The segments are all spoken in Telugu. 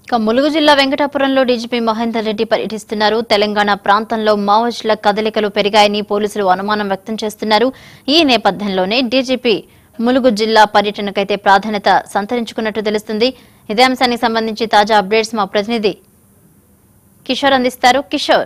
ఇక ములుగు జిల్లా వెంకటాపురంలో డీజీపీ మహేందర్ రెడ్డి పర్యటిస్తున్నారు తెలంగాణ ప్రాంతంలో మావోయిస్టుల కదలికలు పెరిగాయని పోలీసులు అనుమానం వ్యక్తం చేస్తున్నారు ఈ నేపథ్యంలోనే డీజీపీ ములుగు జిల్లా పర్యటనకైతే ప్రాధాన్యత సంతరించుకున్నట్టు తెలుస్తుంది ఇదే అంశానికి సంబంధించి తాజా అప్డేట్స్ మా ప్రతినిధి కిషోర్ అందిస్తారు కిషోర్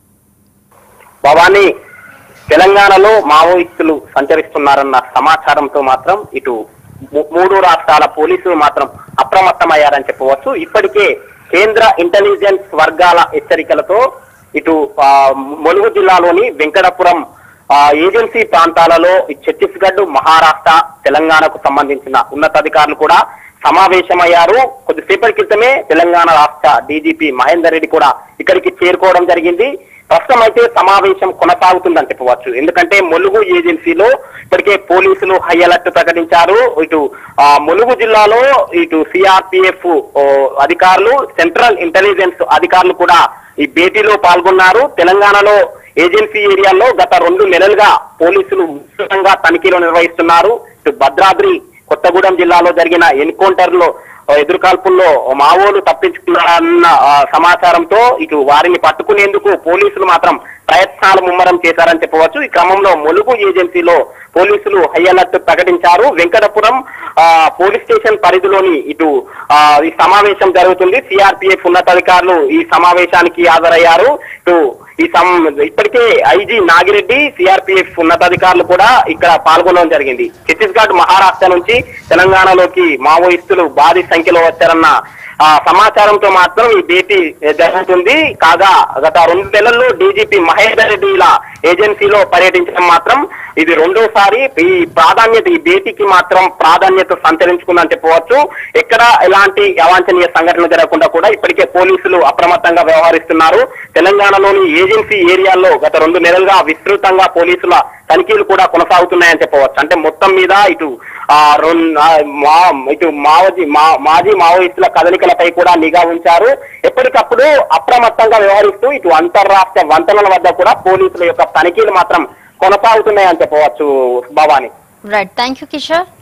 భవానీ తెలంగాణలో మావోయిస్టులు సంచరిస్తున్నారన్న సమాచారంతో మాత్రం ఇటు ము- మూడు రాష్ట్రాల పోలీసులు మాత్రం అప్రమత్తమయ్యారని చెప్పవచ్చు ఇప్పటికే కేంద్ర ఇంటెలిజెన్స్ వర్గాల హెచ్చరికలతో ఇటు ఆ, ములుగు జిల్లాలోని వెంకటపురం ఆ, ఏజెన్సీ ప్రాంతాలలో ఈ ఛత్తీస్గఢ్ మహారాష్ట్ర తెలంగాణకు సంబంధించిన ఉన్నతాధికారులు కూడా సమావేశమయ్యారు కొద్దిసేపటి క్రితమే తెలంగాణ రాష్ట్ర డీజీపీ మహేందర్ రెడ్డి కూడా ఇక్కడికి చేరుకోవడం జరిగింది ప్రస్తుతం అయితే సమావేశం కొనసాగుతుందని చెప్పవచ్చు ఎందుకంటే ములుగు ఏజెన్సీలో ఇప్పటికే పోలీసులు హై అలర్ట్ ప్రకటించారు ఇటు ఆ, ములుగు జిల్లాలో ఇటు సిఆర్పిఎఫ్ అధికారులు సెంట్రల్ ఇంటెలిజెన్స్ అధికారులు కూడా ఈ భేటీలో పాల్గొన్నారు తెలంగాణలో ఏజెన్సీ ఏరియాలో గత రెండు నెలలుగా పోలీసులు విస్తృతంగా తనిఖీలు నిర్వహిస్తున్నారు ఇటు భద్రాద్రి కొత్తగూడెం జిల్లాలో జరిగిన ఎన్కౌంటర్ లో ఆ, ఎదురుకాల్పుల్లో మావోలు తప్పించుకున్నారన్న ఆ, సమాచారంతో ఇటు వారిని పట్టుకునేందుకు పోలీసులు మాత్రం ప్రయత్నాలు ముమ్మరం చేశారని చెప్పవచ్చు ఈ క్రమంలో ములుగు ఏజెన్సీలో పోలీసులు హై అలర్ట్ ప్రకటించారు వెంకటపురం ఆ, పోలీస్ స్టేషన్ పరిధిలోని ఇటు ఆ, ఈ సమావేశం జరుగుతుంది సిఆర్పిఎఫ్ ఉన్నతాధికారులు ఈ సమావేశానికి హాజరయ్యారు ఇటు ఈ సం ఇప్పటికే ఐజీ నాగిరెడ్డి సిఆర్పిఎఫ్ ఉన్నతాధికారులు కూడా ఇక్కడ పాల్గొనడం జరిగింది ఛత్తీస్గఢ్ మహారాష్ట్ర నుంచి తెలంగాణలోకి మావోయిస్టులు భారీ సంఖ్యలో వచ్చారన్న ఆ సమాచారంతో మాత్రం ఈ భేటీ జరుగుతుంది కాగా గత రెండు నెలల్లో డీజీపీ మహేందర్ రెడ్డి ఇలా ఏజెన్సీలో పర్యటించడం మాత్రం ఇది రెండోసారి ఈ ప్రాధాన్యత ఈ భేటీకి మాత్రం ప్రాధాన్యత సంతరించుకుందని చెప్పవచ్చు ఎక్కడ ఎలాంటి అవాంఛనీయ సంఘటనలు జరగకుండా కూడా ఇప్పటికే పోలీసులు అప్రమత్తంగా వ్యవహరిస్తున్నారు తెలంగాణలోని ఏజెన్సీ ఏరియాల్లో గత రెండు నెలలుగా విస్తృతంగా పోలీసుల తనిఖీలు కూడా కొనసాగుతున్నాయని చెప్పవచ్చు అంటే మొత్తం మీద ఇటు ఆ రెండు ఆ, మా ఇటు మావోజీ మా మాజీ మావోయిస్టుల కదలికలపై కూడా నిఘా ఉంచారు ఎప్పటికప్పుడు అప్రమత్తంగా వ్యవహరిస్తూ ఇటు అంతర్రాష్ట్ర వంతెనల వద్ద కూడా పోలీసుల యొక్క తనిఖీలు మాత్రం కొనసాగుతున్నాయని చెప్పవచ్చు Bhavani right thank you Kishore